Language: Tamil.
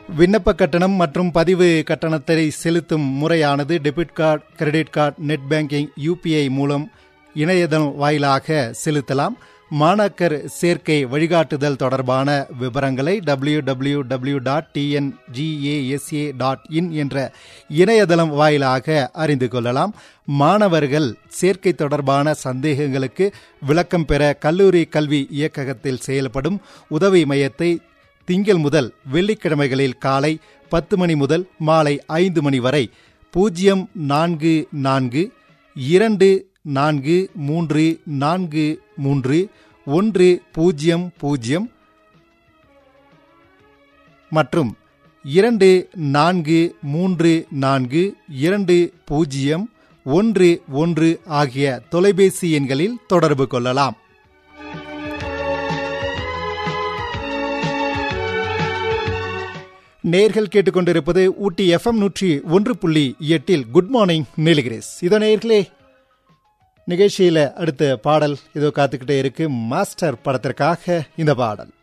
விண்ணப்ப கட்டணம் மற்றும் பதிவு கட்டணத்தை செலுத்தும் முறையானது debit card credit card net banking UPI மூலம் இணையதளம் வாயிலாக செலுத்தலாம் மாணாக்கர் சேர்க்கை வழிகாட்டுதல் தொடர்பான விவரங்களை W W W dot TNGASA dot in என்ற இணையதளம் வாயிலாக அறிந்து கொள்ளலாம் மாணவர்கள் சேர்க்கை தொடர்பான சந்தேகங்களுக்கு விளக்கம் பெற கல்லூரி கல்வி இயக்ககத்தில் செயல்படும் உதவி மையத்தை திங்கள் முதல் வெள்ளிக்கிழமைகளில் காலை பத்து மணி முதல் மாலை ஐந்து மணி வரை பூஜ்ஜியம் நான்கு நான்கு இரண்டு நான்கு மூன்று நான்கு மூன்று ஒன்று பூஜ்ஜியம் பூஜ்ஜியம் மற்றும் இரண்டு நான்கு மூன்று நான்கு இரண்டு பூஜ்ஜியம் ஒன்று ஒன்று ஆகிய தொலைபேசி எண்களில் தொடர்பு கொள்ளலாம் நேர்கள் கேட்டுக்கொண்டிருப்பது ஊட்டி எஃப்எம் நூற்றி ஒன்று புள்ளி எட்டில் குட் மார்னிங் நீலகிரிஸ் இதோ நேர்களே நிகழ்ச்சியில அடுத்த பாடல் இதோ காத்துக்கிட்டே இருக்கு மாஸ்டர் படத்திற்காக இந்த பாடல்